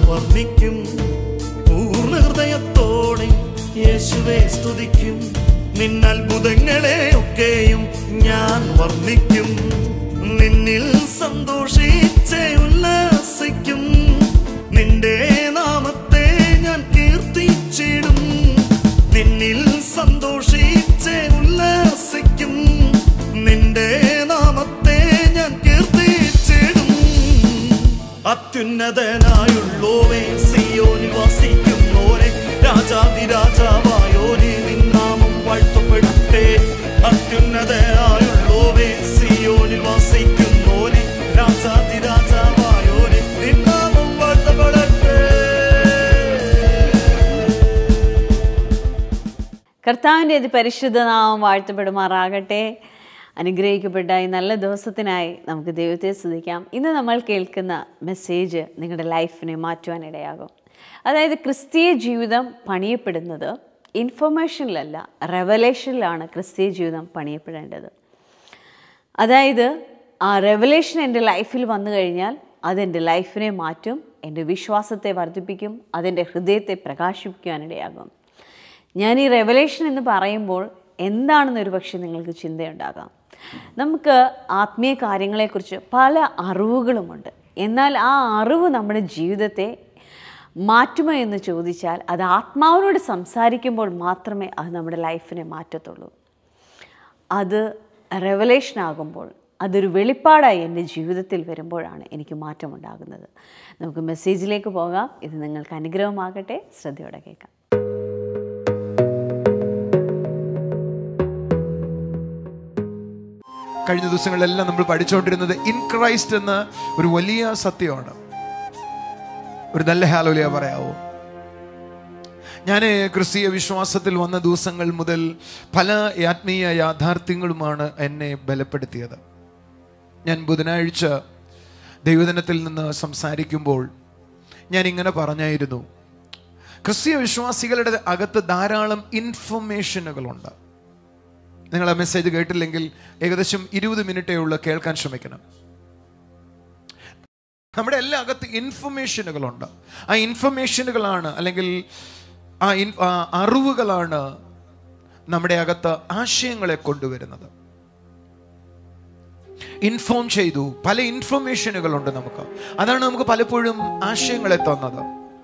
വർണ്ണിക്കും പൂർണ്ണ ഹൃദയത്തോടെ യേശുവെ സ്തുതിക്കും നിന്നത്ഭുതങ്ങളെ ഒക്കെയും ഞാൻ വർണ്ണിക്കും നിന്നിൽ സന്തോഷിച്ച് ഉല്ലാസിക്കും നിന്റെ നാമത്തെ ഞാൻ കീർത്തിച്ചിടും നിന്നിൽ സന്തോഷിച്ച് ഉല്ലാസിക്കും നിന്റെ നാമത്തെ ഞാൻ കീർത്തിച്ചിടും അത്യുന്നതനായുള്ളോവേ സിയോനിൽ വസിക്കുന്നോരെ രാജാതിരാജാവായോനെ നിന്നാമം വാഴ്ത്തപ്പെടട്ടെ അത്യുന്നതനായുള്ളോവേ സിയോനിൽ വസിക്കുന്നോനെ രാജാതിരാജാവായോനെ നിന്നാമം വാഴ്ത്തപ്പെടട്ടെ കർത്താവിൻ്റെ അതി പരിശുദ്ധ നാമം വാഴ്ത്തപ്പെടുമാറാകട്ടെ അനുഗ്രഹിക്കപ്പെട്ട ഈ നല്ല ദിവസത്തിനായി നമുക്ക് ദൈവത്തെ സ്തുതിക്കാം ഇന്ന് നമ്മൾ കേൾക്കുന്ന മെസ്സേജ് നിങ്ങളുടെ ലൈഫിനെ മാറ്റുവാനിടയാകും അതായത് ക്രിസ്തീയ ജീവിതം പണിയപ്പെടുന്നത് ഇൻഫർമേഷനിലല്ല റെവലേഷനിലാണ് ക്രിസ്തീയ ജീവിതം പണിയപ്പെടേണ്ടത് അതായത് ആ റെവലേഷൻ എൻ്റെ ലൈഫിൽ വന്നു കഴിഞ്ഞാൽ അതെൻ്റെ ലൈഫിനെ മാറ്റും എൻ്റെ വിശ്വാസത്തെ വർദ്ധിപ്പിക്കും അതെൻ്റെ ഹൃദയത്തെ പ്രകാശിപ്പിക്കുവാനിടയാകും ഞാൻ ഈ റെവലേഷൻ എന്ന് പറയുമ്പോൾ എന്താണെന്ന് ഒരു പക്ഷേ നിങ്ങൾക്ക് ചിന്തയുണ്ടാകാം നമുക്ക് ആത്മീയ കാര്യങ്ങളെക്കുറിച്ച് പല അറിവുകളുമുണ്ട് എന്നാൽ ആ അറിവ് നമ്മുടെ ജീവിതത്തെ മാറ്റുമോ എന്ന് ചോദിച്ചാൽ അത് ആത്മാവിനോട് സംസാരിക്കുമ്പോൾ മാത്രമേ അത് നമ്മുടെ ലൈഫിനെ മാറ്റത്തുള്ളൂ അത് റെവലേഷൻ ആകുമ്പോൾ അതൊരു വെളിപ്പാടായി എൻ്റെ ജീവിതത്തിൽ വരുമ്പോഴാണ് എനിക്ക് മാറ്റമുണ്ടാകുന്നത് നമുക്ക് മെസ്സേജിലേക്ക് പോകാം ഇത് നിങ്ങൾക്ക് അനുഗ്രഹമാകട്ടെ ശ്രദ്ധയോടെ കേൾക്കാം കഴിഞ്ഞ ദിവസങ്ങളിലെല്ലാം നമ്മൾ പഠിച്ചുകൊണ്ടിരുന്നത് ഇൻ ക്രൈസ്റ്റ് എന്ന ഒരു വലിയ സത്യമാണ് ഒരു നല്ല ഹാലോലിയ പറയാവോ ഞാൻ ക്രിസ്തീയ വിശ്വാസത്തിൽ വന്ന ദിവസങ്ങൾ മുതൽ പല ആത്മീയ യാഥാർത്ഥ്യങ്ങളുമാണ് എന്നെ ബലപ്പെടുത്തിയത് ഞാൻ ബുധനാഴ്ച ദൈവദിനത്തിൽ നിന്ന് സംസാരിക്കുമ്പോൾ ഞാൻ ഇങ്ങനെ പറഞ്ഞായിരുന്നു ക്രിസ്തീയ വിശ്വാസികളുടെ അകത്ത് ധാരാളം ഇൻഫർമേഷനുകളുണ്ട് നിങ്ങൾ ആ മെസ്സേജ് കേട്ടില്ലെങ്കിൽ ഏകദേശം ഇരുപത് മിനിറ്റേ ഉള്ളൂ കേൾക്കാൻ ശ്രമിക്കണം നമ്മുടെ എല്ലാ അകത്ത് ഇൻഫർമേഷനുകളുണ്ട് ആ ഇൻഫർമേഷനുകളാണ് അല്ലെങ്കിൽ ആ ഇൻ- ആ അറിവുകളാണ് നമ്മുടെ അകത്ത് ആശയങ്ങളെ കൊണ്ടുവരുന്നത് ഇൻഫോം ചെയ്തു പല ഇൻഫർമേഷനുകളുണ്ട് നമുക്ക് അതാണ് നമുക്ക് പലപ്പോഴും ആശയങ്ങളെ തന്നത്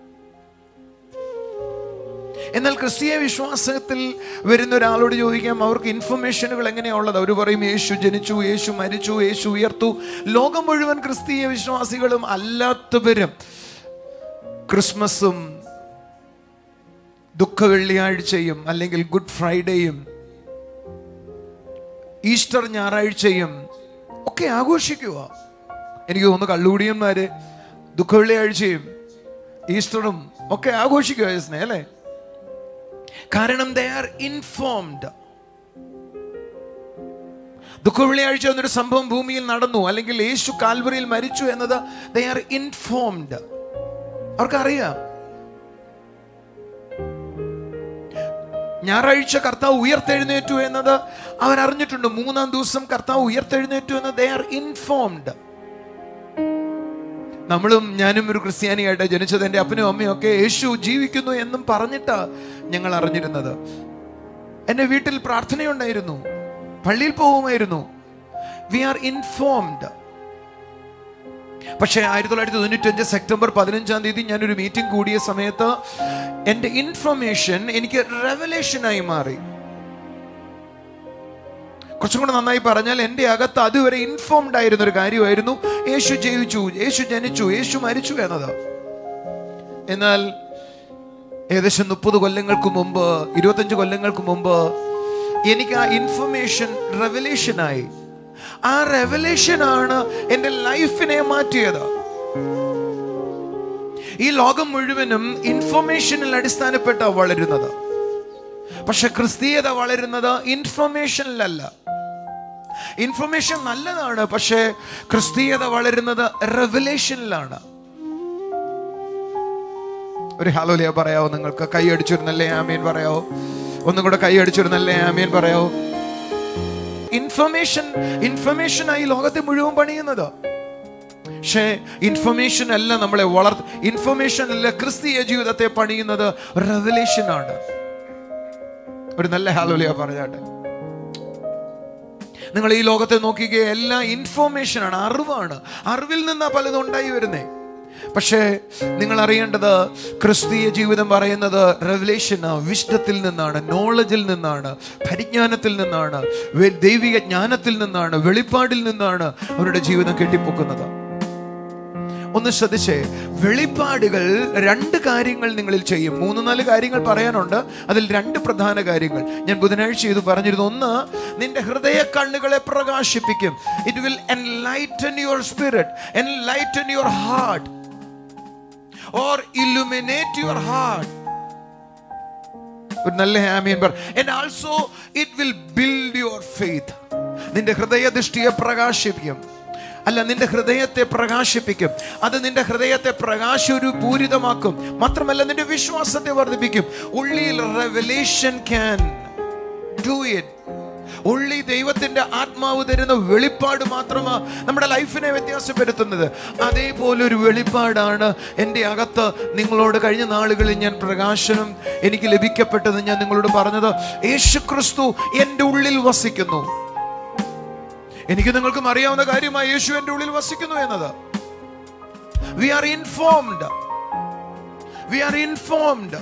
എന്നാൽ ക്രിസ്തീയ വിശ്വാസത്തിൽ വരുന്ന ഒരാളോട് ചോദിക്കാം അവർക്ക് ഇൻഫർമേഷനുകൾ എങ്ങനെയാ ഉള്ളത് അവർ പറയും യേശു ജനിച്ചു യേശു മരിച്ചു യേശു ഉയർത്തു ലോകം മുഴുവൻ ക്രിസ്തീയ വിശ്വാസികളും അല്ലാത്തവരും ക്രിസ്മസും ദുഃഖ വെള്ളിയാഴ്ചയും അല്ലെങ്കിൽ ഗുഡ് ഫ്രൈഡേയും ഈസ്റ്റർ ഞായറാഴ്ചയും ഒക്കെ ആഘോഷിക്കുക എനിക്ക് തോന്നുന്നു കള്ളുകൂടിയന്മാര് ദുഃഖ വെള്ളിയാഴ്ചയും ഈസ്റ്ററും ഒക്കെ ആഘോഷിക്കുക സ്നേഹ അല്ലേ കാരണം ദേ ആർ ഇൻഫോംഡ് ദുഃഖവെള്ളിയാഴ്ച എന്നൊരു സംഭവം ഭൂമിയിൽ നടന്നു അല്ലെങ്കിൽ യേശു കാൽവറിയിൽ മരിച്ചു എന്നത് ദേ ആർ ഇൻഫോംഡ് അവർക്കറിയാം ഞായറാഴ്ച കർത്താവ് ഉയർത്തെഴുന്നേറ്റു എന്നത് അവരറിഞ്ഞിട്ടുണ്ട് മൂന്നാം ദിവസം കർത്താവ് ഉയർത്തെഴുന്നേറ്റു എന്ന് ദേ ആർ ഇൻഫോംഡ് നമ്മളും ഞാനും ഒരു ക്രിസ്ത്യാനിയായിട്ട് ജനിച്ചത് എൻ്റെ അപ്പനും അമ്മയും ഒക്കെ യേശു ജീവിക്കുന്നു എന്നും പറഞ്ഞിട്ടാ ഞങ്ങൾ അറിഞ്ഞിരുന്നത് എൻ്റെ വീട്ടിൽ പ്രാർത്ഥനയുണ്ടായിരുന്നു പള്ളിയിൽ പോകുമായിരുന്നു വി ആർ ഇൻഫോംഡ് പക്ഷേ ആയിരത്തി തൊള്ളായിരത്തി തൊണ്ണൂറ്റഞ്ച് സെപ്റ്റംബർ പതിനഞ്ചാം തീയതി ഞാനൊരു മീറ്റിംഗ് കൂടിയ സമയത്ത് എൻ്റെ ഇൻഫർമേഷൻ എനിക്ക് റെവലേഷനായി മാറി കുറച്ചും കൂടെ നന്നായി പറഞ്ഞാൽ എൻ്റെ അകത്ത് അതുവരെ ഇൻഫോംഡ് ആയിരുന്ന ഒരു കാര്യമായിരുന്നു യേശു ജീവിച്ചു യേശു ജനിച്ചു യേശു മരിച്ചു എന്നത് എന്നാൽ ഏകദേശം മുപ്പത് കൊല്ലങ്ങൾക്ക് മുമ്പ് ഇരുപത്തഞ്ച് കൊല്ലങ്ങൾക്ക് മുമ്പ് എനിക്ക് ആ ഇൻഫർമേഷൻ റെവലേഷനായി ആ റെവലേഷനാണ് എൻ്റെ ലൈഫിനെ മാറ്റിയത് ഈ ലോകം മുഴുവനും ഇൻഫർമേഷനിൽ അടിസ്ഥാനപ്പെട്ട വളരുന്നത് പക്ഷെ ക്രിസ്തീയത വളരുന്നത് ഇൻഫർമേഷനിലല്ല ഇൻഫർമേഷൻ നല്ലതാണ് പക്ഷേ ക്രിസ്തീയത വളരുന്നത് റെവലേഷനിലാണ് ഒരു ഹലോലിയ പറയാവോ നിങ്ങൾക്ക് കൈ അടിച്ചിരുന്നല്ലേ ആമീൻ പറയാവോ ഒന്നും കൂടെ കൈ അടിച്ചിരുന്നല്ലേ ആമീൻ പറയാവോ ഇൻഫർമേഷൻ ഇൻഫർമേഷൻ ആയി ലോകത്തെ മുഴുവൻ പണിയുന്നത് പക്ഷേ ഇൻഫർമേഷൻ അല്ല നമ്മളെ വളർ ഇൻഫർമേഷൻ അല്ല ക്രിസ്തീയ ജീവിതത്തെ പണിയുന്നത് റെവലേഷൻ ആണ് ഒരു നല്ല ഹാലോലിയ പറഞ്ഞാട്ടെ നിങ്ങൾ ഈ ലോകത്തെ നോക്കിക്കുക എല്ലാം ഇൻഫോർമേഷൻ ആണ് അറിവാണ് അറിവിൽ നിന്നാ പലതും ഉണ്ടായി വരുന്നേ പക്ഷേ നിങ്ങൾ അറിയേണ്ടത് ക്രിസ്തീയ ജീവിതം പറയുന്നത് റെവലേഷൻ വിഷ്ടത്തിൽ നിന്നാണ് നോളജിൽ നിന്നാണ് പരിജ്ഞാനത്തിൽ നിന്നാണ് വെ- ദൈവിക ജ്ഞാനത്തിൽ നിന്നാണ് വെളിപ്പാടിൽ നിന്നാണ് അവരുടെ ജീവിതം കെട്ടിപ്പൊക്കുന്നത് ഒന്ന് ശ്രദ്ധിച്ചേ വെളിപ്പാടുകൾ രണ്ട് കാര്യങ്ങൾ നിങ്ങളിൽ ചെയ്യും മൂന്ന് നാല് കാര്യങ്ങൾ പറയാനുണ്ട് അതിൽ രണ്ട് പ്രധാന കാര്യങ്ങൾ ഞാൻ ബുധനാഴ്ച ഇത് പറഞ്ഞിരുന്നു ഒന്ന് നിന്റെ ഹൃദയ കണ്ണുകളെ പ്രകാശിപ്പിക്കും it will enlighten your spirit enlighten your heart or illuminate your heart ഒരു നല്ല ഹാമിയൻ പറ and also it will build your faith നിന്റെ ഹൃദയദൃഷ്ടിയെ പ്രകാശിപ്പിക്കും അല്ല നിന്റെ ഹൃദയത്തെ പ്രകാശിപ്പിക്കും അത് നിന്റെ ഹൃദയത്തെ പ്രകാശൊരു പൂരിതമാക്കും മാത്രമല്ല നിന്റെ വിശ്വാസത്തെ വർദ്ധിപ്പിക്കും ഉള്ളിൽ റെവലേഷൻ ക്യാൻ ഡു ഇറ്റ് ഉള്ളി ദൈവത്തിന്റെ ആത്മാവ് തരുന്ന വെളിപ്പാട് മാത്രമാണ് നമ്മുടെ ലൈഫിനെ വ്യത്യാസപ്പെടുത്തുന്നത് അതേപോലെ ഒരു വെളിപ്പാടാണ് എൻ്റെ അകത്ത് നിങ്ങളോട് കഴിഞ്ഞ നാളുകളിൽ ഞാൻ പ്രകാശനം എനിക്ക് ലഭിക്കപ്പെട്ടത് ഞാൻ നിങ്ങളോട് പറഞ്ഞത് യേശു ക്രിസ്തു എൻ്റെ ഉള്ളിൽ വസിക്കുന്നു എനിക്ക് നിങ്ങൾക്കും അറിയാവുന്ന കാര്യമായി യേശു എൻ്റെ ഉള്ളിൽ വസിക്കുന്നു എന്നത് we are informed we are informed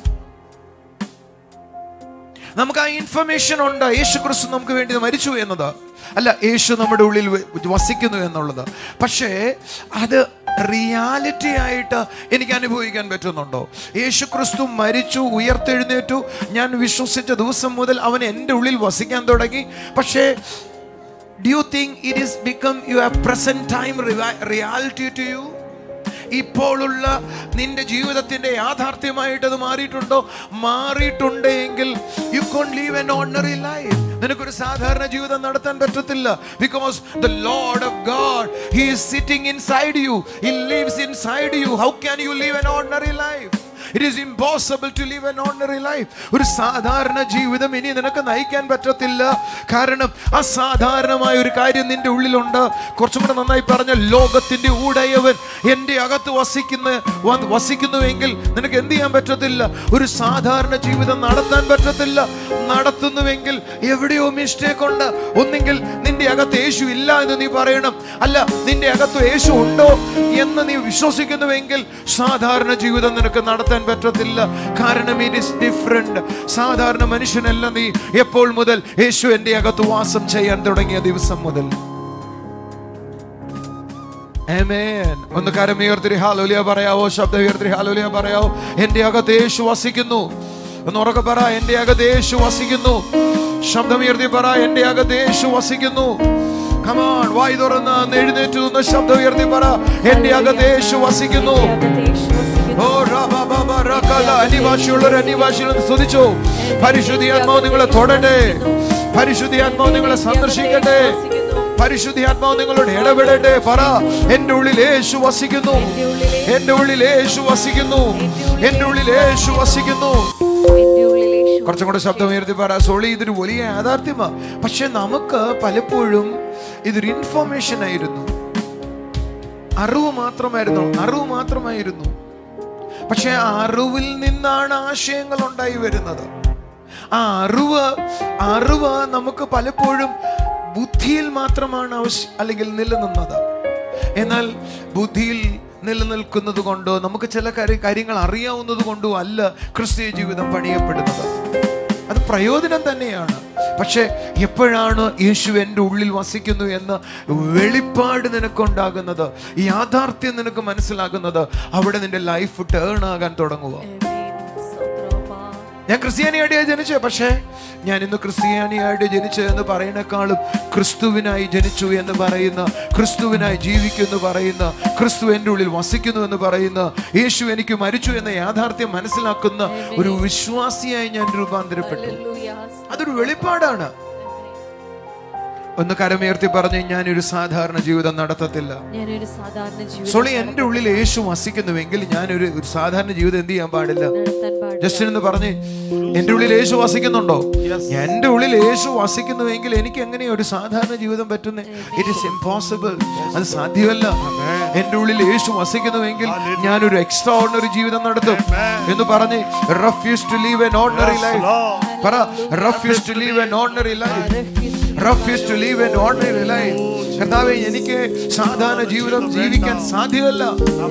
നമുക്ക് ആ ഇൻഫർമേഷൻ ഉണ്ട് യേശു ക്രിസ്തു നമുക്ക് വേണ്ടി മരിച്ചു എന്നത് അല്ല യേശു നമ്മുടെ ഉള്ളിൽ വ- വസിക്കുന്നു എന്നുള്ളത് പക്ഷേ അത് റിയാലിറ്റി ആയിട്ട് എനിക്ക് അനുഭവിക്കാൻ പറ്റുന്നുണ്ടോ യേശു ക്രിസ്തു മരിച്ചു ഉയർത്തെഴുന്നേറ്റു ഞാൻ വിശ്വസിച്ച ദിവസം മുതൽ അവൻ എൻ്റെ ഉള്ളിൽ വസിക്കാൻ തുടങ്ങി പക്ഷേ do you think it is become your present time reality to you ഇപ്പോഴുള്ള നിന്റെ ജീവിതത്തിന്റെ യാഥാർത്ഥ്യമായിട്ട് അത് മാറിയിട്ടുണ്ടോ മാറിയിട്ടുണ്ടെങ്കിൽ you can't live an ordinary life നിനക്കൊരു സാധാരണ ജീവിതം നടത്താൻ പറ്റത്തില്ല because the lord of God he is sitting inside you he lives inside you how can you live an ordinary life it is impossible to live an ordinary life ഒരു സാധാരണ ജീവിതം ഇനി നിനക്ക് നയിക്കാൻ പറ്റത്തില്ല കാരണം അസാധാരണമായ ഒരു കാര്യം നിന്റെ ഉള്ളിലുണ്ട് കുറച്ചും കൂടെ നന്നായി പറഞ്ഞ ലോകത്തിന്റെ ഉടയവൻ എൻ്റെ അകത്ത് വസിക്കുന്ന വ- വസിക്കുന്നുവെങ്കിൽ നിനക്ക് എന്ത് ചെയ്യാൻ പറ്റത്തില്ല ഒരു സാധാരണ ജീവിതം നടത്താൻ പറ്റത്തില്ല നടത്തുന്നുവെങ്കിൽ എവിടെയോ മിസ്റ്റേക്ക് ഉണ്ട് ഒന്നെങ്കിൽ നിന്റെ അകത്ത് യേശു ഇല്ല എന്ന് നീ പറയണം അല്ല നിന്റെ അകത്ത് യേശു ഉണ്ടോ എന്ന് നീ വിശ്വസിക്കുന്നുവെങ്കിൽ സാധാരണ ജീവിതം നിനക്ക് നടത്താൻ പറ്റത്തില്ല കാരണം ഇറ്റ് ഇസ് ഡിഫറെന്റ് സാധാരണ മനുഷ്യനല്ല നീ എപ്പോൾ മുതൽ യേശു എൻ്റെ അകത്ത് വാസം ചെയ്യാൻ തുടങ്ങിയ ദിവസം മുതൽ Amen. ഒന്ന് കരമുയർത്തി ഹാലോലിയ പറയാവോ ശബ്ദം ഉയർത്തി ഹാലോലിയ പറയാവോ എന്റെ അകത്ത് യേശു വസിക്കുന്നു ഒന്ന് ഉറക്കെ പറ എന്റെ അകത്ത് യേശു വസിക്കുന്നു ശബ്ദമുയർത്തി പറ എന്റെ അകത്ത് യേശു വസിക്കുന്നു കമാൺ വായി തുറന്ന് ഒന്ന് എഴുന്നേറ്റ് നിന്ന് ശബ്ദം ഉയർത്തി പറ എന്റെ അകത്ത് യേശു വസിക്കുന്നു ഓ റബബബ റകല അനിവാസിയുള്ളവർ അനിവാസികൾ സ്തുതിച്ചു പരിശുദ്ധി ആത്മാവ് നിങ്ങളെ തൊടട്ടെ പരിശുദ്ധി ആത്മാവ് നിങ്ങളെ സന്ദർശിക്കട്ടെ പരിശുദ്ധി ആത്മാവ് നിങ്ങളോട് ഇടപെടട്ടെ പറ എന്റെ ഉള്ളിൽ യേശു വസിക്കുന്നു എന്റെ ഉള്ളിൽ യേശു വസിക്കുന്നു എന്റെ ഉള്ളിൽ യേശു വസിക്കുന്നു കുറച്ചും കൂടെ ശബ്ദം ഉയർത്തി പറ സോളി ഇതൊരു വലിയ യാഥാർത്ഥ്യമാ പക്ഷെ നമുക്ക് പലപ്പോഴും ഇതൊരു ഇൻഫോർമേഷൻ ആയിരുന്നു അറിവ് മാത്രമായിരുന്നു അറിവ് മാത്രമായിരുന്നു പക്ഷെ ആ അറിവിൽ നിന്നാണ് ആശയങ്ങൾ ഉണ്ടായി വരുന്നത് ആ അറിവ് അറിവ് നമുക്ക് പലപ്പോഴും ബുദ്ധിയിൽ മാത്രമാണ് ആവശ്യം അല്ലെങ്കിൽ നിലനിന്നത് എന്നാൽ ബുദ്ധിയിൽ നിലനിൽക്കുന്നത് കൊണ്ടോ നമുക്ക് ചില കാര്യ- കാര്യങ്ങൾ അറിയാവുന്നത് കൊണ്ടോ അല്ല ക്രിസ്തീയ ജീവിതം പണിയപ്പെടുന്നത് അത് പ്രയോജനം തന്നെയാണ് പക്ഷെ എപ്പോഴാണ് യേശു എൻ്റെ ഉള്ളിൽ വസിക്കുന്നു എന്ന് വെളിപ്പാട് നിനക്കുണ്ടാകുന്നത് യാഥാർത്ഥ്യം നിനക്ക് മനസ്സിലാകുന്നത് അവിടെ നിന്റെ ലൈഫ് ടേൺ ആകാൻ തുടങ്ങുക ഞാൻ ക്രിസ്ത്യാനിയായിട്ട് ജനിച്ചു പക്ഷേ ഞാൻ ഇന്ന് ക്രിസ്ത്യാനിയായിട്ട് ജനിച്ചു എന്ന് പറയുന്നേക്കാളും ക്രിസ്തുവിനായി ജനിച്ചു എന്ന് പറയുന്ന ക്രിസ്തുവിനായി ജീവിക്കുന്നു എന്ന് പറയുന്ന ക്രിസ്തു എൻ്റെ ഉള്ളിൽ വസിക്കുന്നു എന്ന് പറയുന്ന യേശു എനിക്ക് മരിച്ചു എന്ന യാഥാർത്ഥ്യം മനസ്സിലാക്കുന്ന ഒരു വിശ്വാസിയായി ഞാൻ രൂപാന്തരപ്പെട്ടു അതൊരു വെളിപ്പാടാണ് ഒന്ന് കരമുയർത്തി പറഞ്ഞു ഞാനൊരു സാധാരണ ജീവിതം നടത്തത്തില്ല ഞാനൊരു സാധാരണ ജീവിതം സോളി എന്റെ ഉള്ളിൽ യേശു വസിക്കുന്നുവെങ്കിൽ ഞാനൊരു ഒരു സാധാരണ ജീവിതം എന്ത് ചെയ്യാൻ പാടില്ല നടത്താൻ പാടില്ല ജസ്റ്റിൻ എന്ന് പറഞ്ഞ് എന്റെ ഉള്ളിൽ യേശു വസിക്കുന്നുണ്ടോ എന്റെ ഉള്ളിൽ യേശു വസിക്കുന്നുവെങ്കിൽ എനിക്ക് എങ്ങനെയാ ഒരു സാധാരണ ജീവിതം പറ്റുന്നത് ഇറ്റ് ഇസ് ഇമ്പോസിബിൾ അത് സാധ്യമല്ല എന്റെ ഉള്ളിൽ യേശു വസിക്കുന്നുവെങ്കിൽ ഞാനൊരു എക്സ്ട്രാ ഓർഡിനറി ജീവിതം നടത്തും എന്ന് പറഞ്ഞ് refuse to live an ordinary life പറ refuse to live an ordinary life refuse to live an ordinary life കർത്താവേ എനിക്ക് സാധാരണ ജീവിതം ജീവിക്കാൻ സാധ്യമല്ല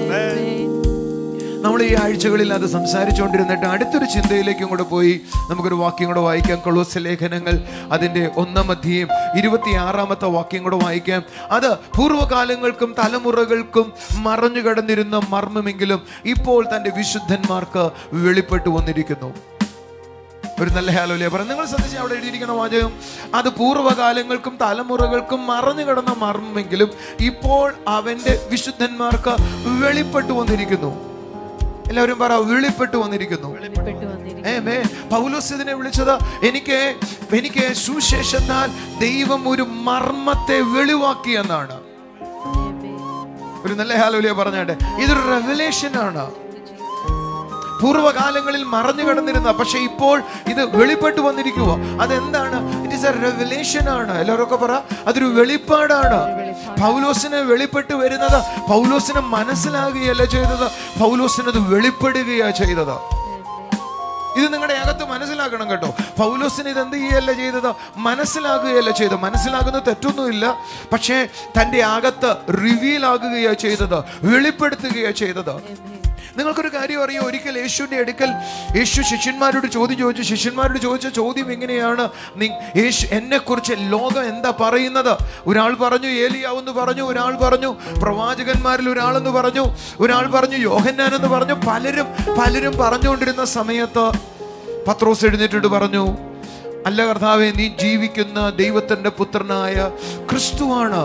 നമ്മൾ ഈ ആഴ്ചകളിൽ അത് സംസാരിച്ചുകൊണ്ടിരുന്നിട്ട് അടുത്തൊരു ചിന്തയിലേക്കും കൂടെ പോയി നമുക്കൊരു വാക്യം കൂടെ വായിക്കാം കൊളോസ് ലേഖനങ്ങൾ അതിൻ്റെ ഒന്നാം അധ്യയം ഇരുപത്തിയാറാമത്തെ വാക്യം കൂടെ വായിക്കാം അത് പൂർവ്വകാലങ്ങൾക്കും തലമുറകൾക്കും മറഞ്ഞു കിടന്നിരുന്ന മർമ്മമെങ്കിലും ഇപ്പോൾ തൻ്റെ വിശുദ്ധന്മാർക്ക് വെളിപ്പെട്ടു വന്നിരിക്കുന്നു ഒരു നല്ല ഹാലോലിയ പറഞ്ഞു നിങ്ങൾ ശ്രദ്ധിച്ച് അവിടെ എഴുതിയിരിക്കുന്ന വാചകം അത് പൂർവ്വകാലങ്ങൾക്കും തലമുറകൾക്കും മറഞ്ഞു കിടന്ന മർമ്മമെങ്കിലും ഇപ്പോൾ അവന്റെ വിശുദ്ധന്മാർക്ക് വെളിപ്പെട്ടു വന്നിരിക്കുന്നു എല്ലാവരും പറ വെളിപ്പെട്ടു വന്നിരിക്കുന്നു വെളിപ്പെട്ടു വന്നിരിക്കുന്നു ഏമേ പൗലോസ് ഇതിനെ വിളിച്ചത് എനിക്ക് എനിക്ക് സുശേഷത്താൽ ദൈവം ഒരു മർമ്മത്തെ വെളിവാക്കി എന്നാണ് ഒരു നല്ല ഹാലോലിയ പറഞ്ഞാട്ടെ ഇതൊരു റെവലേഷൻ ആണ് പൂർവ്വകാലങ്ങളിൽ മറഞ്ഞു കിടന്നിരുന്ന പക്ഷെ ഇപ്പോൾ ഇത് വെളിപ്പെട്ടു വന്നിരിക്കുക അതെന്താണ് ഇറ്റ് ഇസ് എ റെവലേഷൻ ആണ് എല്ലാവരും പറ അതൊരു വെളിപ്പാടാണ് പൗലോസിന് വെളിപ്പെട്ട് വരുന്നത് പൗലോസിന് മനസ്സിലാകുകയല്ല ചെയ്തത് പൗലോസിന് അത് വെളിപ്പെടുകയാ ചെയ്തത് ഇത് നിങ്ങളുടെ അകത്ത് മനസ്സിലാക്കണം കേട്ടോ പൗലോസിന് ഇത് എന്ത് ചെയ്യല്ല ചെയ്തത് മനസ്സിലാകുകയല്ല ചെയ്തത് മനസ്സിലാകുന്ന തെറ്റൊന്നുമില്ല പക്ഷേ തൻ്റെ അകത്ത് റിവീൽ ആകുകയാ ചെയ്തത് വെളിപ്പെടുത്തുകയാ ചെയ്തത് നിങ്ങൾക്കൊരു കാര്യം അറിയോ ഒരിക്കൽ യേശുവിന്റെ അടുക്കൽ യേശു ശിഷ്യന്മാരോട് ചോദ്യം ചോദിച്ചു ശിഷ്യന്മാരോട് ചോദിച്ച ചോദ്യം എങ്ങനെയാണ് നി- യേശു എന്നെ കുറിച്ച് ലോകം എന്താ പറയുന്നത് ഒരാൾ പറഞ്ഞു ഏലിയാവെന്ന് പറഞ്ഞു ഒരാൾ പറഞ്ഞു പ്രവാചകന്മാരിൽ ഒരാളെന്ന് പറഞ്ഞു ഒരാൾ പറഞ്ഞു യോഹന്നാൻ എന്ന് പറഞ്ഞു പലരും പലരും പറഞ്ഞുകൊണ്ടിരുന്ന സമയത്ത് പത്രോസ് എഴുന്നേറ്റിട്ട് പറഞ്ഞു അല്ല കർത്താവെ നീ ജീവിക്കുന്ന ദൈവത്തിന്റെ പുത്രനായ ക്രിസ്തുവാണ്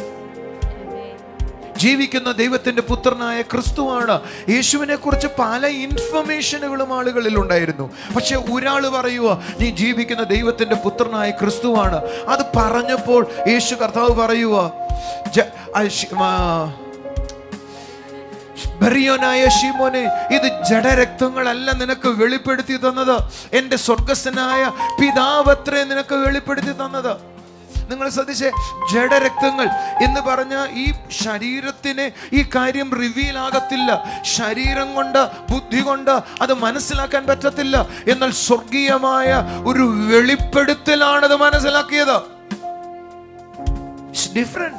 ജീവിക്കുന്ന ദൈവത്തിന്റെ പുത്രനായ ക്രിസ്തുവാണ് യേശുവിനെ കുറിച്ച് പല ഇൻഫർമേഷനുകളും ആളുകളിൽ ഉണ്ടായിരുന്നു പക്ഷെ ഒരാൾ പറയുക നീ ജീവിക്കുന്ന ദൈവത്തിന്റെ പുത്രനായ ക്രിസ്തുവാണ് അത് പറഞ്ഞപ്പോൾ യേശു കർത്താവ് പറയുക ജ- ആ ശി- ആ, ബറിയോനായ ശിമോനെ ഇത് ജഡരക്തങ്ങളല്ല നിനക്ക് വെളിപ്പെടുത്തി തന്നത് എൻ്റെ സ്വർഗസ്ഥനായ പിതാവത്രേ നിനക്ക് വെളിപ്പെടുത്തി തന്നത് നിങ്ങൾ ശ്രദ്ധിച്ചേ ജഡരക്തങ്ങൾ എന്ന് പറഞ്ഞ ഈ ശരീരത്തിന് ഈ കാര്യം റിവീൽ ആകത്തില്ല ശരീരം കൊണ്ട് ബുദ്ധി കൊണ്ട് അത് മനസ്സിലാക്കാൻ പറ്റത്തില്ല എന്നാൽ സ്വർഗീയമായ ഒരു വെളിപ്പെടുത്തലാണത് മനസ്സിലാക്കിയത് ഡിഫറെന്റ്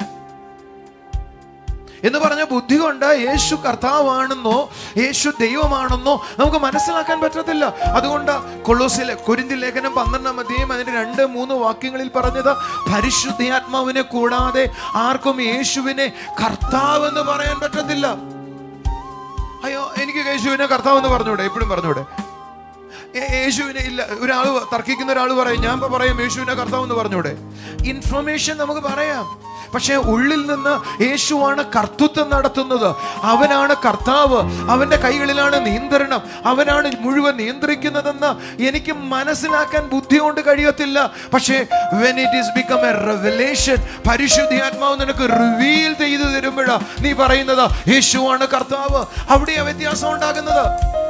എന്ന് പറഞ്ഞ ബുദ്ധി കൊണ്ട് യേശു കർത്താവാണെന്നോ യേശു ദൈവമാണെന്നോ നമുക്ക് മനസ്സിലാക്കാൻ പറ്റത്തില്ല അതുകൊണ്ട് കൊള്ളോസിലെ കൊരിന്തി ലേഖനം പന്ത്രണ്ടാം അധ്യായം അതിന്റെ രണ്ട് മൂന്ന് വാക്യങ്ങളിൽ പറഞ്ഞത് പരിശുദ്ധാത്മാവിനെ കൂടാതെ ആർക്കും യേശുവിനെ കർത്താവ് എന്ന് പറയാൻ പറ്റത്തില്ല അയ്യോ എനിക്ക് യേശുവിനെ കർത്താവ് എന്ന് പറഞ്ഞൂടെ എപ്പോഴും പറഞ്ഞൂടെ ഏ- യേശുവിനെ ഇല്ല ഒരാൾ തർക്കിക്കുന്ന ഒരാൾ പറയും ഞാൻ ഇപ്പൊ പറയാം യേശുവിനെ കർത്താവ് എന്ന് പറഞ്ഞൂടെ ഇൻഫർമേഷൻ നമുക്ക് പറയാം പക്ഷെ ഉള്ളിൽ നിന്ന് യേശുവാണ് കർത്തൃത്വം നടത്തുന്നത് അവനാണ് കർത്താവ് അവന്റെ കൈകളിലാണ് നിയന്ത്രണം അവനാണ് മുഴുവൻ നിയന്ത്രിക്കുന്നതെന്ന് എനിക്ക് മനസ്സിലാക്കാൻ ബുദ്ധി കൊണ്ട് കഴിയത്തില്ല പക്ഷേ when it is become a revelation പരിശുദ്ധാത്മാവ് നിനക്ക് റിവീൽ ചെയ്തു തരുമ്പോഴാ നീ പറയുന്നത് യേശുവാണ് കർത്താവ് അവിടെയാ വ്യത്യാസം ഉണ്ടാകുന്നത്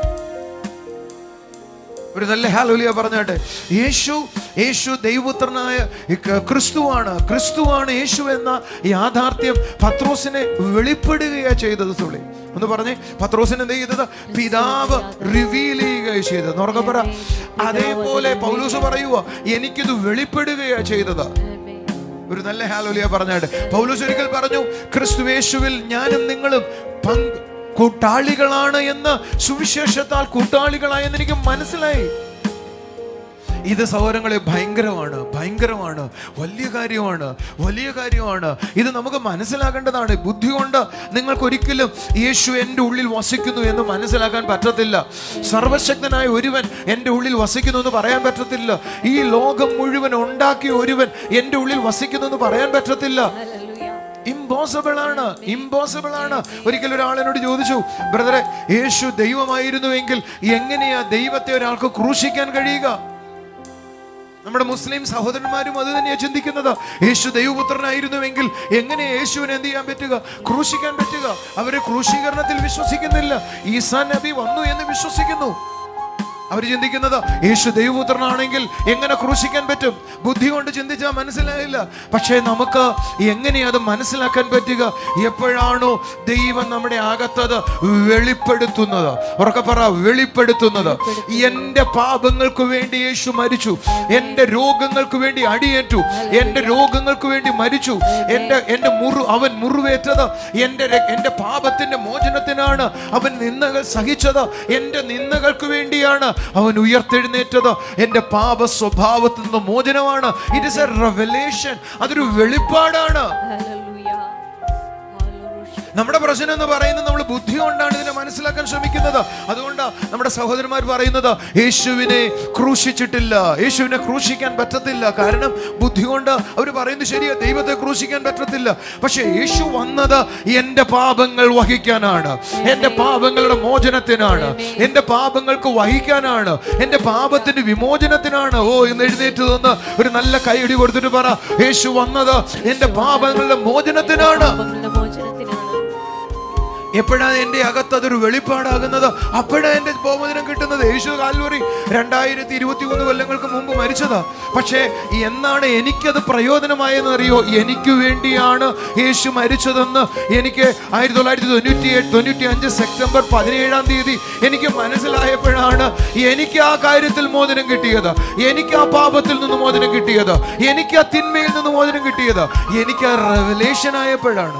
ഒരു നല്ല ഹാലോലിയ പറഞ്ഞാട്ടെ യേശു യേശു ദൈവപുത്രനായ ഈ ക- ക്രിസ്തുവാണ് ക്രിസ്തുവാണ് യേശു എന്ന യാഥാർത്ഥ്യം പത്രോസിനെ വെളിപ്പെടുകയാ ചെയ്തത് സുളി ഒന്ന് പറഞ്ഞേ പത്രോസിന് എന്ത് ചെയ്തത് പിതാവ് റിവീൽ ചെയ്യുകയാ ചെയ്തത് ഉറക്കെ പറ അതേപോലെ പൗലൂസ് പറയുക എനിക്കിത് വെളിപ്പെടുകയാ ചെയ്തത് ഒരു നല്ല ഹാലോലിയ പറഞ്ഞാട്ട് പൗലോസ് ഒരിക്കൽ പറഞ്ഞു ക്രിസ്തുവേശുവിൽ ഞാനും നിങ്ങളും പങ്ക് കൂട്ടാളികളാണ് എന്ന് സുവിശേഷത്താൽ കൂട്ടാളികളായെന്ന് എനിക്ക് മനസ്സിലായി ഇത് സഹോദരങ്ങളെ ഭയങ്കരമാണ് ഭയങ്കരമാണ് വലിയ കാര്യമാണ് വലിയ കാര്യമാണ് ഇത് നമുക്ക് മനസ്സിലാക്കേണ്ടതാണ് ബുദ്ധി കൊണ്ട് നിങ്ങൾക്ക് ഒരിക്കലും യേശു എൻ്റെ ഉള്ളിൽ വസിക്കുന്നു എന്ന് മനസ്സിലാക്കാൻ പറ്റത്തില്ല സർവശക്തനായ ഒരുവൻ എൻ്റെ ഉള്ളിൽ വസിക്കുന്നു എന്ന് പറയാൻ പറ്റത്തില്ല ഈ ലോകം മുഴുവൻ ഉണ്ടാക്കിയ ഒരുവൻ എൻ്റെ ഉള്ളിൽ വസിക്കുന്നു എന്ന് പറയാൻ പറ്റത്തില്ല ഇമ്പോസിബിൾ ആണ് ഇമ്പോസിബിൾ ആണ് ഒരിക്കൽ ഒരാൾ എന്നോട് ചോദിച്ചു ബ്രദറെ യേശു ദൈവമായിരുന്നുവെങ്കിൽ എങ്ങനെയാ ദൈവത്തെ ഒരാൾക്ക് ക്രൂശിക്കാൻ കഴിയുക നമ്മുടെ മുസ്ലിം സഹോദരന്മാരും അത് തന്നെയാണ് ചിന്തിക്കുന്നത് യേശു ദൈവപുത്രനായിരുന്നുവെങ്കിൽ എങ്ങനെ യേശുവിനെ എന്ത് ചെയ്യാൻ പറ്റുക ക്രൂശിക്കാൻ പറ്റുക അവര് ക്രൂശീകരണത്തിൽ വിശ്വസിക്കുന്നില്ല ഈസാ നബി വന്നു എന്ന് വിശ്വസിക്കുന്നു അവർ ചിന്തിക്കുന്നത് യേശു ദൈവപുത്രനാണെങ്കിൽ എങ്ങനെ ക്രൂശിക്കാൻ പറ്റും ബുദ്ധി കൊണ്ട് ചിന്തിച്ചാൽ മനസ്സിലായില്ല പക്ഷേ നമുക്ക് എങ്ങനെ അത് മനസ്സിലാക്കാൻ പറ്റുക എപ്പോഴാണോ ദൈവം നമ്മുടെ അകത്തത് വെളിപ്പെടുത്തുന്നത് ഉറക്കെ പറ വെളിപ്പെടുത്തുന്നത് എന്റെ പാപങ്ങൾക്ക് വേണ്ടി യേശു മരിച്ചു എന്റെ രോഗങ്ങൾക്ക് വേണ്ടി അടിയേറ്റു എന്റെ രോഗങ്ങൾക്ക് വേണ്ടി മരിച്ചു എന്റെ എന്റെ മുറു അവൻ മുറിവേറ്റത് എന്റെ ര- എന്റെ പാപത്തിന്റെ മോചനത്തിനാണ് അവൻ നിന്നകൾ സഹിച്ചത് എന്റെ നിന്നകൾക്ക് വേണ്ടിയാണ് അവൻ ഉയർത്തെഴുന്നേറ്റത് എന്റെ പാപ സ്വഭാവത്തിൽ നിന്ന് മോചനമാണ് ഇറ്റ് ഇസ് എ റെവലേഷൻ അതൊരു വെളിപ്പാടാണ് നമ്മുടെ പ്രശ്നം എന്ന് പറയുന്നത് നമ്മൾ ബുദ്ധി കൊണ്ടാണ് ഇതിനെ മനസ്സിലാക്കാൻ ശ്രമിക്കുന്നത് അതുകൊണ്ടാണ് നമ്മുടെ സഹോദരന്മാർ പറയുന്നത് യേശുവിനെ ക്രൂശിച്ചിട്ടില്ല യേശുവിനെ ക്രൂശിക്കാൻ പറ്റത്തില്ല കാരണം ബുദ്ധി കൊണ്ട് അവർ പറയുന്നത് ശരിയാ ദൈവത്തെ ക്രൂശിക്കാൻ പറ്റത്തില്ല പക്ഷെ യേശു വന്നത് എന്റെ പാപങ്ങൾ വഹിക്കാനാണ് എന്റെ പാപങ്ങളുടെ മോചനത്തിനാണ് എന്റെ പാപങ്ങൾക്ക് വഹിക്കാനാണ് എന്റെ പാപത്തിന്റെ വിമോചനത്തിനാണ് ഓ ഇന്ന് എഴുന്നേറ്റ് നിന്ന് ഒരു നല്ല കൈയടി കൊടുത്തിട്ട് പറ യേശു വന്നത് എന്റെ പാപങ്ങളുടെ മോചനത്തിനാണ് എപ്പോഴാണ് എൻ്റെ അകത്ത് അതൊരു വെളിപ്പാടാകുന്നത് അപ്പോഴാണ് എൻ്റെ ബഹുമതിനം കിട്ടുന്നത് യേശു കാൽവറി രണ്ടായിരത്തി ഇരുപത്തി മൂന്ന് കൊല്ലങ്ങൾക്ക് മുമ്പ് മരിച്ചതാ പക്ഷേ എന്നാണ് എനിക്കത് പ്രയോജനമായെന്ന് അറിയോ എനിക്ക് വേണ്ടിയാണ് യേശു മരിച്ചതെന്ന് എനിക്ക് ആയിരത്തി തൊള്ളായിരത്തി തൊണ്ണൂറ്റി എട്ട് തൊണ്ണൂറ്റി അഞ്ച് സെപ്റ്റംബർ പതിനേഴാം തീയതി എനിക്ക് മനസ്സിലായപ്പോഴാണ് എനിക്ക് ആ കാര്യത്തിൽ മോചനം കിട്ടിയത് എനിക്ക് ആ പാപത്തിൽ നിന്ന് മോചനം കിട്ടിയത് എനിക്ക് ആ തിന്മയിൽ നിന്ന് മോചനം കിട്ടിയത് എനിക്ക് ആ റെവലേഷൻ ആയപ്പോഴാണ്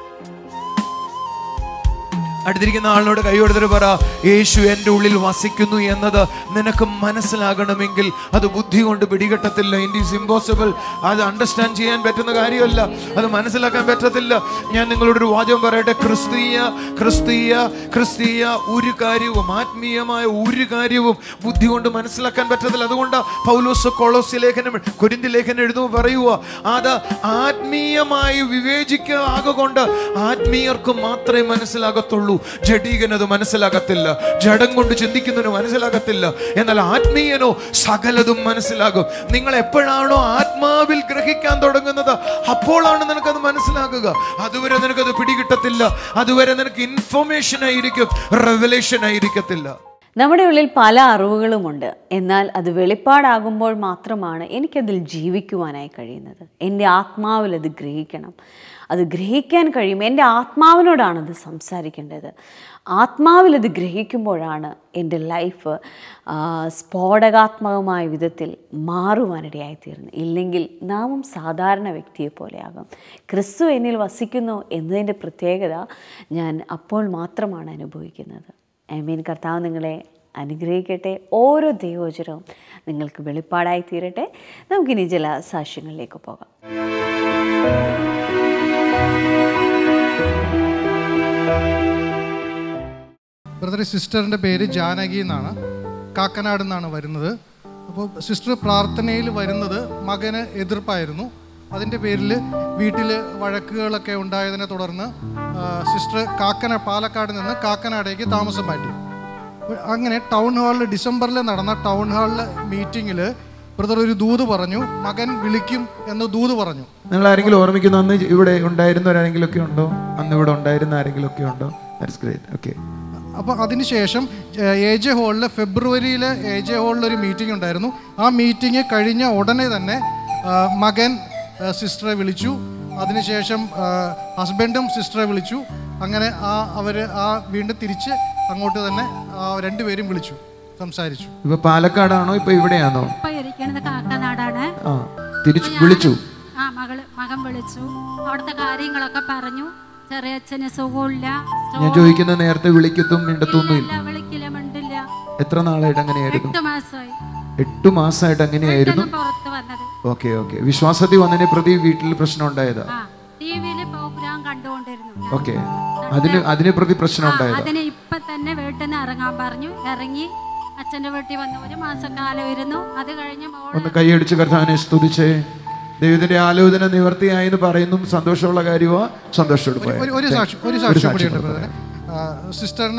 അടുത്തിരിക്കുന്ന ആളിനോട് കൈ കൊടുത്തിട്ട് പറ യേശു എൻ്റെ ഉള്ളിൽ വസിക്കുന്നു എന്നത് നിനക്ക് മനസ്സിലാകണമെങ്കിൽ അത് ബുദ്ധി കൊണ്ട് പിടികെട്ടത്തില്ല ഇറ്റ് ഈസ് ഇമ്പോസിബിൾ അത് അണ്ടർസ്റ്റാൻഡ് ചെയ്യാൻ പറ്റുന്ന കാര്യമല്ല അത് മനസ്സിലാക്കാൻ പറ്റത്തില്ല ഞാൻ നിങ്ങളോടൊരു വാചകം പറയട്ടെ ക്രിസ്തീയ ക്രിസ്തീയ ക്രിസ്തീയ ഒരു കാര്യവും ആത്മീയമായ ഒരു കാര്യവും ബുദ്ധി കൊണ്ട് മനസ്സിലാക്കാൻ പറ്റത്തില്ല അതുകൊണ്ട് പൗലോസ് കൊളോസി ലേഖനം കുരിന്തി ലേഖനം എഴുതുമ്പോൾ പറയുക അത് ആത്മീയമായി വിവേചിക്കുക ആകൊണ്ട് ആത്മീയർക്ക് മാത്രമേ മനസ്സിലാകത്തുള്ളൂ ജഡീകനത് മനസ്സിലാകത്തില്ല ജഡം കൊണ്ട് ചിന്തിക്കുന്നതിന് മനസ്സിലാകത്തില്ല എന്നാൽ ആത്മീയനോ സകലതും മനസ്സിലാകും നിങ്ങൾ എപ്പോഴാണോ ആത്മാവിൽ ഗ്രഹിക്കാൻ തുടങ്ങുന്നത് അപ്പോഴാണ് നിനക്കത് മനസ്സിലാകുക അതുവരെ നിനക്കത് പിടികിട്ടത്തില്ല അതുവരെ നിനക്ക് ഇൻഫർമേഷൻ ആയിരിക്കും റെവലേഷൻ ആയിരിക്കത്തില്ല നമ്മുടെ ഉള്ളിൽ പല അറിവുകളുമുണ്ട് എന്നാൽ അത് വെളിപ്പാടാകുമ്പോൾ മാത്രമാണ് എനിക്കതിൽ ജീവിക്കുവാനായി കഴിയുന്നത് എൻ്റെ ആത്മാവിൽ അത് ഗ്രഹിക്കണം അത് ഗ്രഹിക്കാൻ കഴിയും എൻ്റെ ആത്മാവിനോടാണ് അത് സംസാരിക്കേണ്ടത് ആത്മാവിൽ അത് ഗ്രഹിക്കുമ്പോഴാണ് എൻ്റെ ലൈഫ് ആ, സ്ഫോടകാത്മകമായ വിധത്തിൽ മാറുവാനിടയായിത്തീരുന്നത് ഇല്ലെങ്കിൽ നാമും സാധാരണ വ്യക്തിയെ പോലെയാകും ക്രിസ്തു എന്നിൽ വസിക്കുന്നു എന്നതിൻ്റെ പ്രത്യേകത ഞാൻ അപ്പോൾ മാത്രമാണ് അനുഭവിക്കുന്നത് ഐ മീൻ കർത്താവ് നിങ്ങളെ അനുഗ്രഹിക്കട്ടെ ഓരോ ദൈവോചരവും നിങ്ങൾക്ക് വെളിപ്പാടായി തീരട്ടെ നമുക്കിനി ചില സാക്ഷ്യങ്ങളിലേക്ക് പോകാം ബ്രദർ സിസ്റ്ററിൻ്റെ പേര് ജാനകി എന്നാണ് കാക്കനാട് നിന്നാണ് വരുന്നത് അപ്പോൾ സിസ്റ്റർ പ്രാർത്ഥനയിൽ വരുന്നത് മകന് എതിർപ്പായിരുന്നു അതിൻ്റെ പേരിൽ വീട്ടിൽ വഴക്കുകളൊക്കെ ഉണ്ടായതിനെ തുടർന്ന് ആ, സിസ്റ്റർ കാക്കന പാലക്കാട് നിന്ന് കാക്കനാടേക്ക് താമസം മാറ്റി അപ്പോൾ അങ്ങനെ ടൗൺ ഹാളിൽ ഡിസംബറിൽ നടന്ന ടൗൺ ഹാളിൽ മീറ്റിങ്ങിൽ ബ്രദർ ഒരു ദൂത് പറഞ്ഞു മകൻ വിളിക്കും എന്ന് ദൂത് പറഞ്ഞു നിങ്ങൾ ആരെങ്കിലും ഓർമ്മിക്കുന്നു അന്ന് ഇവിടെ ഉണ്ടായിരുന്നവരാരെങ്കിലും ഒക്കെ ഉണ്ടോ അന്ന് ഇവിടെ ഉണ്ടായിരുന്ന ആരെങ്കിലും ഒക്കെ ഉണ്ടോ ദാറ്റ്സ് ഗ്രേറ്റ് ഓക്കെ അപ്പോൾ അതിനുശേഷം എ ജെ ഹാളിൽ ഫെബ്രുവരിയിൽ എ ജെ ഹാളിൽ ഒരു മീറ്റിംഗ് ഉണ്ടായിരുന്നു ആ മീറ്റിംഗ് കഴിഞ്ഞ ഉടനെ തന്നെ ആ, മകൻ ആ, സിസ്റ്ററെ വിളിച്ചു അതിനുശേഷം ആ, ഹസ്ബൻഡും സിസ്റ്ററെ വിളിച്ചു അങ്ങനെ ആ അവർ ആ വീണ്ടും തിരിച്ച് അങ്ങോട്ട് തന്നെ ആ, രണ്ടുപേരും വിളിച്ചു സംസാരിച്ചു ഇപ്പൊ പാലക്കാടാണോ ഇപ്പൊ ഇവിടെയാണോ ഇപ്പൊ ഇരിക്കണത് കാക്കനാടാണ് ആ തിരിച്ചു വിളിച്ചു ആ മകള് മകൻ വിളിച്ചു അവിടുത്തെ കാര്യങ്ങളൊക്കെ പറഞ്ഞു ചെറിയ അച്ഛന് സുഖമില്ല ഞാൻ ചോദിക്കുന്ന നേരത്തെ വിളിക്കത്തും മിണ്ടത്തൊന്നും ഇല്ല ഇല്ല വിളിക്കില്ല മിണ്ടില്ല എത്ര നാളായിട്ട് അങ്ങനെയായിരുന്നു എട്ട് മാസമായി എട്ട് മാസമായിട്ട് അങ്ങനെയായിരുന്നു പെട്ടെന്ന് പുറത്ത് വന്നത് ഓക്കെ ഓക്കെ വിശ്വാസത്തിൽ വന്നതിനെ പ്രതി വീട്ടിൽ പ്രശ്നം ഉണ്ടായതാ ആ ടി വിയില് പ്രോഗ്രാം കണ്ടുകൊണ്ടിരുന്നു ഓക്കെ അതിന് അതിനെ പ്രതി പ്രശ്നം ആ, ഉണ്ടായതാ അതിന് ഇപ്പൊ തന്നെ വീട്ടിൽ നിന്ന് ഇറങ്ങാൻ പറഞ്ഞു ഇറങ്ങി അച്ഛന്റെ വീട്ടിൽ വന്നു ഒരു മാസക്കാലം ഇരുന്നു അത് കഴിഞ്ഞ് മോള് ഒന്ന് കൈയടിച്ച് കർത്താവിനെ സ്തുതിച്ചേ ദൈവത്തിന്റെ ആലോചന നിവർത്തിയായി എന്ന് പറയുന്നു സന്തോഷമുള്ള കാര്യമോ സന്തോഷത്തോട് ഒരു ഒരു പോയാൽ സാക്ഷി ഒരു സാക്ഷ്യം കൂടിയുണ്ട് ബ്രദറെ. ആ, സിസ്റ്ററിന്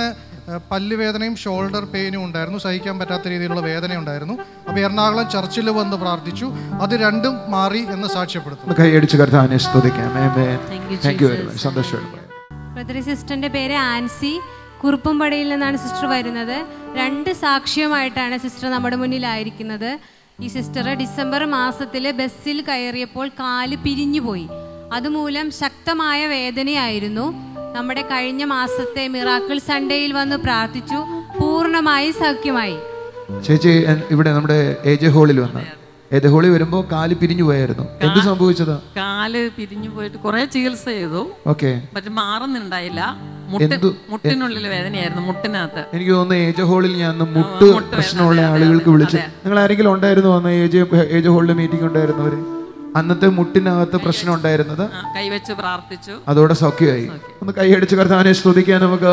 ഏഹ്, പല്ലുവേദനയും ഷോൾഡർ പെയിനും ഉണ്ടായിരുന്നു സഹിക്കാൻ പറ്റാത്ത രീതിയിലുള്ള വേദന ഉണ്ടായിരുന്നു അപ്പോൾ എറണാകുളം ചർച്ചിൽ വന്ന് പ്രാർത്ഥിച്ചു അത് രണ്ടും മാറി എന്ന് സാക്ഷ്യപ്പെടുത്തുന്നു ഒന്ന് കൈയടിച്ച് കർത്താവിനെ സ്തുതിക്കാം താങ്ക് യു വെരി മച്ച് സന്തോഷമായിട്ട് ബ്രദർ സിസ്റ്ററിന്റെ പേര് ആൻസി കുറുപ്പുംപടിയിൽ നിന്നാണ് സിസ്റ്റർ വരുന്നത് രണ്ട് സാക്ഷ്യമായിട്ടാണ് സിസ്റ്റർ നമ്മുടെ മുന്നിലായിരിക്കുന്നത് ഈ സിസ്റ്റർ ഡിസംബർ മാസത്തിൽ ബസ്സിൽ കയറിയപ്പോൾ കാല് പിരിഞ്ഞുപോയി അതുമൂലം ശക്തമായ വേദനയായിരുന്നു നമ്മുടെ കഴിഞ്ഞ മാസത്തെ മിറാക്കിൾ സൺഡേയിൽ വന്ന് പ്രാർത്ഥിച്ചു പൂർണ്ണമായി സൗഖ്യമായി ചേച്ചി എൻ- ഇവിടെ നമ്മുടെ എ ജെ ഹോളിൽ വന്ന എ ജെ ഹോളിൽ വരുമ്പോൾ കാല് പിരിഞ്ഞു പോയായിരുന്നു എന്ത് സംഭവിച്ചതാ കാല് പിരിഞ്ഞു പോയിട്ട് കുറെ ചികിത്സ ചെയ്തു ഓക്കെ പക്ഷെ മാറുന്നുണ്ടായില്ല മുട്ട് എന്തു- മുട്ടിനുള്ളിൽ വേദനയായിരുന്നു മുട്ടിനകത്ത് എനിക്ക് തോന്നുന്നു ഏജ് ഹോളിൽ ഞാൻ അന്ന് മുട്ട് മുട്ട് പ്രശ്നമുള്ള വേദന, അതെ, ആളുകൾക്ക് അതെ, വിളിച്ച് അതെ. നിങ്ങൾ ആരെങ്കിലും ഉണ്ടായിരുന്നു അന്ന് ഏജ് ഏജ് ഹോളിൽ മീറ്റിംഗ് ഉണ്ടായിരുന്നവര് അന്നത്തെ മുട്ടിനകത്ത് പ്രശ്നം ഉണ്ടായിരുന്നത് ആ, കൈവച്ച് പ്രാർത്ഥിച്ചു അതോടെ സൗഖ്യമായി ഒന്ന് കൈയടിച്ച് കർത്താവിനെ സ്തുതിക്കാൻ നമുക്ക്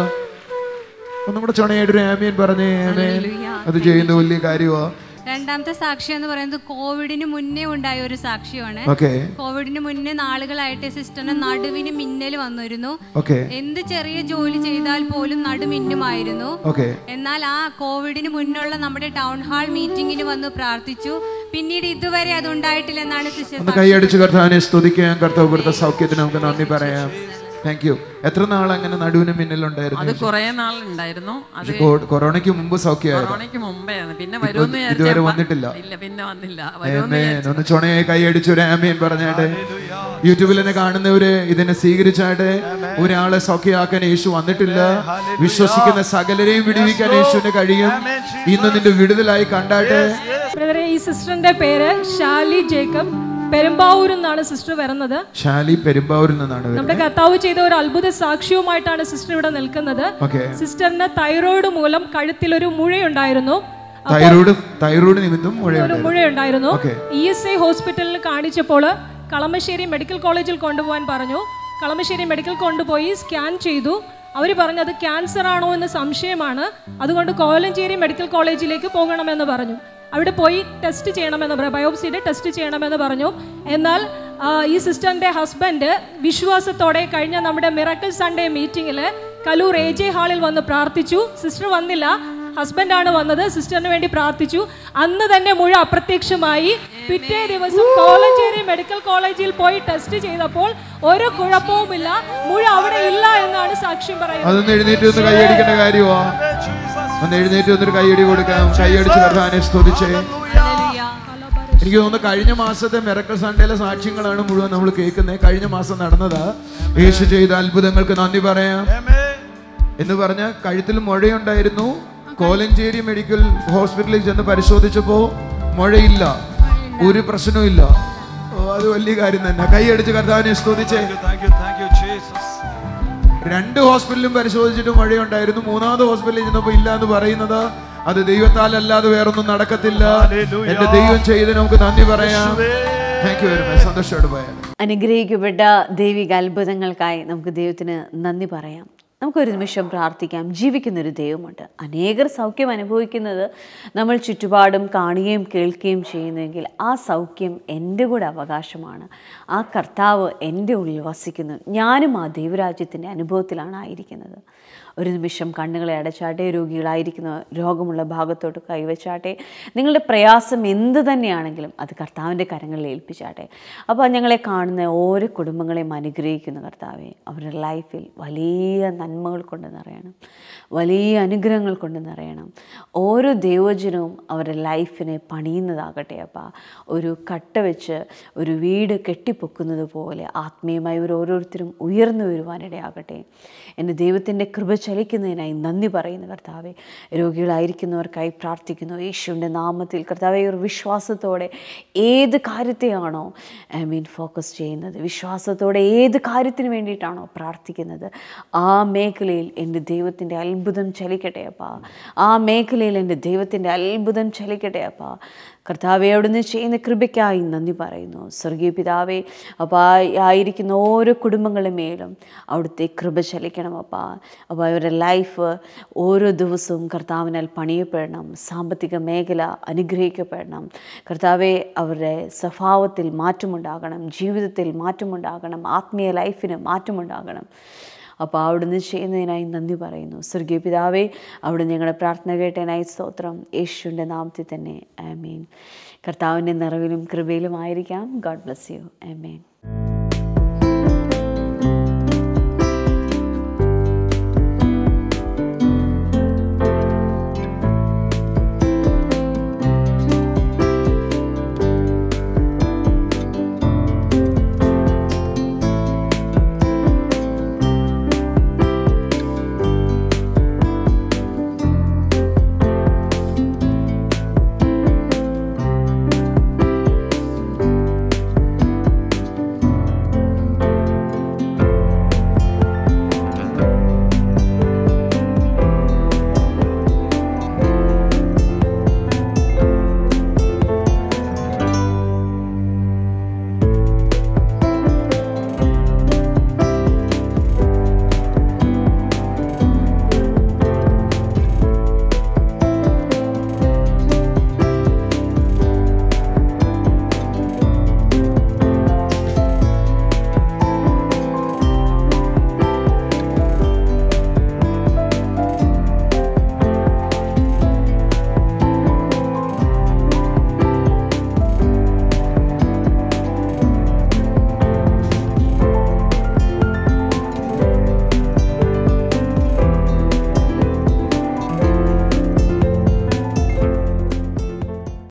ഒന്ന് നമ്മുടെ ചുണയായിട്ടൊരു ആമിയൻ പറഞ്ഞേ ആമേൻ അത് ചെയ്യുന്ന വലിയ കാര്യമാ രണ്ടാമത്തെ സാക്ഷ്യം എന്ന് പറയുന്നത് കോവിഡിന് മുന്നേ ഉണ്ടായ ഒരു സാക്ഷ്യമാണ് ഓക്കെ കോവിഡിന് മുന്നേ നാളുകളായിട്ട് സിസ്റ്ററിന് നടുവിന് മിന്നൽ വന്നിരുന്നു ഓക്കെ എന്ത് ചെറിയ ജോലി ചെയ്താൽ പോലും നടുമിന്നുമായിരുന്നു ഓക്കെ എന്നാൽ ആ കോവിഡിന് മുന്നുള്ള നമ്മുടെ ടൗൺ ഹാൾ മീറ്റിംഗിന് വന്ന് പ്രാർത്ഥിച്ചു പിന്നീട് ഇതുവരെ അത് ഉണ്ടായിട്ടില്ലെന്നാണ് സിസ്റ്റർ ഒന്ന് കൈയടിച്ച് കർത്താവിനെ സ്തുതിക്കാൻ കർത്താവ് കൊടുത്ത സൗഖ്യത്തിന് നമുക്ക് നന്ദി പറയാം താങ്ക് യു എത്ര നാൾ അങ്ങനെ നടുവിന് അത് മിന്നലുണ്ടായിരുന്നു കുറെ നാളുണ്ടായിരുന്നു അത് കൊ- കൊറോണയ്ക്ക് മുമ്പ് സൗഖ്യമായിരുന്നു കൊറോണയ്ക്ക് മുമ്പേ പിന്നെ വരുമെന്ന് ഇതുവരെ വിചാരിച്ച വന്നിട്ടില്ല. ഇല്ല പിന്നെ വന്നില്ല വരുമെന്ന് ആമേൻ. ഒന്ന് ചുണയെ കൈയടിച്ച് ഒരു ആമേൻ പറഞ്ഞാട്ടെ യൂട്യൂബിൽ തന്നെ കാണുന്നവര് ഇതിനെ സ്വീകരിച്ചാട്ടെ ഒരാളെ സൗഖ്യമാക്കാൻ യേശു വന്നിട്ടില്ല വിശ്വസിക്കുന്ന സകലരെയും വിടുവിക്കാൻ യേശുവിന് കഴിയും ഇന്ന് നിന്റെ വിടുതലായി കണ്ടാട്ടെ ബ്രദറെ ഈ സിസ്റ്ററിന്റെ പേര് ഷാലി ജേക്കബ് പെരുമ്പാവൂർ എന്നാണ് സിസ്റ്റർ വരുന്നത് ഷാലി പെരുമ്പാവൂരിൽ നിന്നാണ് നമ്മുടെ കർത്താവ് ചെയ്ത ഒരു അത്ഭുത സാക്ഷ്യവുമായിട്ടാണ് സിസ്റ്റർ ഇവിടെ നിൽക്കുന്നത് ഓക്കെ സിസ്റ്ററിന് തൈറോയിഡ് മൂലം കഴുത്തിൽ ഒരു മുഴയുണ്ടായിരുന്നു തൈറോയ്ഡ് തൈറോയ്ഡ് നിമിത്തം ഒരു മുഴയുണ്ട് മുഴയുണ്ടായിരുന്നു ഓക്കെ. ഇ എസ് ഐ ഹോസ്പിറ്റലിൽ കാണിച്ചപ്പോൾ കളമശ്ശേരി മെഡിക്കൽ കോളേജിൽ കൊണ്ടുപോകാൻ പറഞ്ഞു കളമശ്ശേരി മെഡിക്കൽ കൊണ്ടുപോയി സ്കാൻ ചെയ്തു അവർ പറഞ്ഞത് ക്യാൻസർ ആണോ എന്ന് സംശയമാണ് അതുകൊണ്ട് കോലഞ്ചേരി മെഡിക്കൽ കോളേജിലേക്ക് പോകണമെന്ന് പറഞ്ഞു അവിടെ പോയി ടെസ്റ്റ് ചെയ്യണമെന്ന് പറഞ്ഞു ബയോപ്സിയുടെ ടെസ്റ്റ് ചെയ്യണമെന്ന് പറഞ്ഞു എന്നാൽ ആ, ഈ സിസ്റ്ററിന്റെ ഹസ്ബൻഡ് വിശ്വാസത്തോടെ കഴിഞ്ഞ നമ്മുടെ മിറക്കിൾ സൺഡേ മീറ്റിംഗിൽ കലൂർ എ ജെ ഹാളിൽ വന്ന് പ്രാർത്ഥിച്ചു സിസ്റ്റർ വന്നില്ല ഹസ്ബൻഡാണ് വന്നത് സിസ്റ്ററിന് വേണ്ടി പ്രാർത്ഥിച്ചു അന്ന് തന്നെ മുഴ അപ്രത്യക്ഷമായി പിറ്റേ ദിവസം കോലഞ്ചേരി മെഡിക്കൽ കോളേജിൽ പോയി ടെസ്റ്റ് ചെയ്തപ്പോൾ ഒരു കുഴപ്പവുമില്ല മുഴ അവിടെ ഇല്ല എന്നാണ് സാക്ഷ്യം പറയുന്നത് അതൊന്ന് എഴുന്നേറ്റ് ഒന്ന് കൈയടിക്കേണ്ട കാര്യമാ ഒന്ന് എഴുന്നേറ്റ് ഒന്നൊരു കൈയടി കൊടുക്കാം കൈയടിച്ച് കർത്താനെ സ്തുതിച്ചേ എനിക്ക് തോന്നുന്നു കഴിഞ്ഞ മാസത്തെ മിറക്കൽ സൺഡേയിലെ സാക്ഷ്യങ്ങളാണ് മുഴുവൻ നമ്മൾ കേൾക്കുന്നത് കഴിഞ്ഞ മാസം നടന്നതാ യേശു ചെയ്ത അത്ഭുതങ്ങൾക്ക് നന്ദി പറയാം എന്ന് പറഞ്ഞ കഴുത്തിൽ മുഴയുണ്ടായിരുന്നു കോലഞ്ചേരി മെഡിക്കൽ ഹോസ്പിറ്റലിൽ ചെന്ന് പരിശോധിച്ചപ്പോ മുഴയില്ല ഒരു പ്രശ്നവും ഇല്ല ഓ, അത് വലിയ കാര്യം തന്നെ കൈയടിച്ച് കർത്താവിനെ സ്തുതിച്ചേ Thank you, thank you, Jesus. രണ്ട് ഹോസ്പിറ്റലിലും പരിശോധിച്ചിട്ട് മഴയുണ്ടായിരുന്നു മൂന്നാമത് ഹോസ്പിറ്റലിൽ ചെന്നപ്പോ ഇല്ല എന്ന് പറയുന്നത് അത് ദൈവത്താൽ അല്ലാതെ വേറൊന്നും നടക്കത്തില്ല Hallelujah. എന്റെ ദൈവം ചെയ്ത് നമുക്ക് നന്ദി പറയാം താങ്ക് യു വെരി മച്ച് സന്തോഷമായിട്ട് പോയാൽ അനുഗ്രഹിക്കപ്പെട്ട ദൈവിക അത്ഭുതങ്ങൾക്കായി നമുക്ക് ദൈവത്തിന് നന്ദി പറയാം നമുക്കൊരു നിമിഷം പ്രാർത്ഥിക്കാം ജീവിക്കുന്നൊരു ദൈവമുണ്ട് അനേകർ സൗഖ്യം അനുഭവിക്കുന്നത് നമ്മൾ ചുറ്റുപാടും കാണുകയും കേൾക്കുകയും ചെയ്യുന്നുവെങ്കിൽ ആ സൗഖ്യം എൻ്റെ കൂടെ അവകാശമാണ് ആ കർത്താവ് എൻ്റെ ഉള്ളിൽ വസിക്കുന്നു ഞാനും ആ ദൈവരാജ്യത്തിൻ്റെ അനുഭവത്തിലാണ് ആയിരിക്കുന്നത് ഒരു നിമിഷം കണ്ണുകളെ അടച്ചാട്ടെ രോഗികളായിരിക്കുന്ന രോഗമുള്ള ഭാഗത്തോട്ട് കൈവച്ചാട്ടെ നിങ്ങളുടെ പ്രയാസം എന്ത് തന്നെയാണെങ്കിലും അത് കർത്താവിൻ്റെ കരങ്ങളിൽ ഏൽപ്പിച്ചാട്ടെ അപ്പോൾ ഞങ്ങളെ കാണുന്ന ഓരോ കുടുംബങ്ങളെയും അനുഗ്രഹിക്കുന്ന കർത്താവെ അവരുടെ ലൈഫിൽ വലിയ നന്മകൾ കൊണ്ട് നിറയണം വലിയ അനുഗ്രഹങ്ങൾ കൊണ്ട് നിറയണം ഓരോ ദൈവജനവും അവരുടെ ലൈഫിനെ പണിയുന്നതാകട്ടെ അപ്പം ഒരു കട്ട വെച്ച് ഒരു വീട് കെട്ടിപ്പൊക്കുന്നത് പോലെ ആത്മീയമായി ഇവർ ഓരോരുത്തരും ഉയർന്നു വരുവാനിടയാകട്ടെ എൻ്റെ ദൈവത്തിൻ്റെ കൃപ ചലിക്കുന്നതിനായി നന്ദി പറയുന്നു കർത്താവെ രോഗികളായിരിക്കുന്നവർക്കായി പ്രാർത്ഥിക്കുന്നു യേശുവിൻ്റെ നാമത്തിൽ കർത്താവെ ഒരു വിശ്വാസത്തോടെ ഏത് കാര്യത്തെയാണോ ഐ മീൻ ഫോക്കസ് ചെയ്യുന്നത് വിശ്വാസത്തോടെ ഏത് കാര്യത്തിന് വേണ്ടിയിട്ടാണോ പ്രാർത്ഥിക്കുന്നത് ആ മേഖലയിൽ എൻ്റെ ദൈവത്തിൻ്റെ അത്ഭുതം ചലിക്കട്ടെ അപ്പാ ആ മേഖലയിൽ എൻ്റെ ദൈവത്തിൻ്റെ അത്ഭുതം ചലിക്കട്ടെ അപ്പാ കർത്താവെ അവിടുന്ന് ചെയ്യുന്ന കൃപയ്ക്കായി നന്ദി പറയുന്നു സ്വർഗീയ പിതാവെ അപ്പാ ആയിരിക്കുന്ന ഓരോ കുടുംബങ്ങളുടെ മേലും അവിടുത്തെ കൃപ ചലിക്കണം അപ്പാ അപ്പോൾ അവരുടെ ലൈഫ് ഓരോ ദിവസവും കർത്താവിനാൽ പണിയപ്പെടണം സാമ്പത്തിക മേഖല അനുഗ്രഹിക്കപ്പെടണം കർത്താവെ അവരുടെ സ്വഭാവത്തിൽ മാറ്റമുണ്ടാകണം ജീവിതത്തിൽ മാറ്റമുണ്ടാകണം ആത്മീയ ലൈഫിന് മാറ്റമുണ്ടാകണം അപ്പോൾ അവിടുന്ന് ചെയ്യുന്നതിനായി നന്ദി പറയുന്നു സ്വർഗീയ പിതാവേ അവിടെ ഞങ്ങളുടെ പ്രാർത്ഥന കേട്ടതിനായി സ്തോത്രം യേശുവിൻ്റെ നാമത്തിൽ തന്നെ ആമീൻ കർത്താവിൻ്റെ നിറവിലും കൃപയിലും ആയിരിക്കാം ഗോഡ് ബ്ലസ് യു ആമീൻ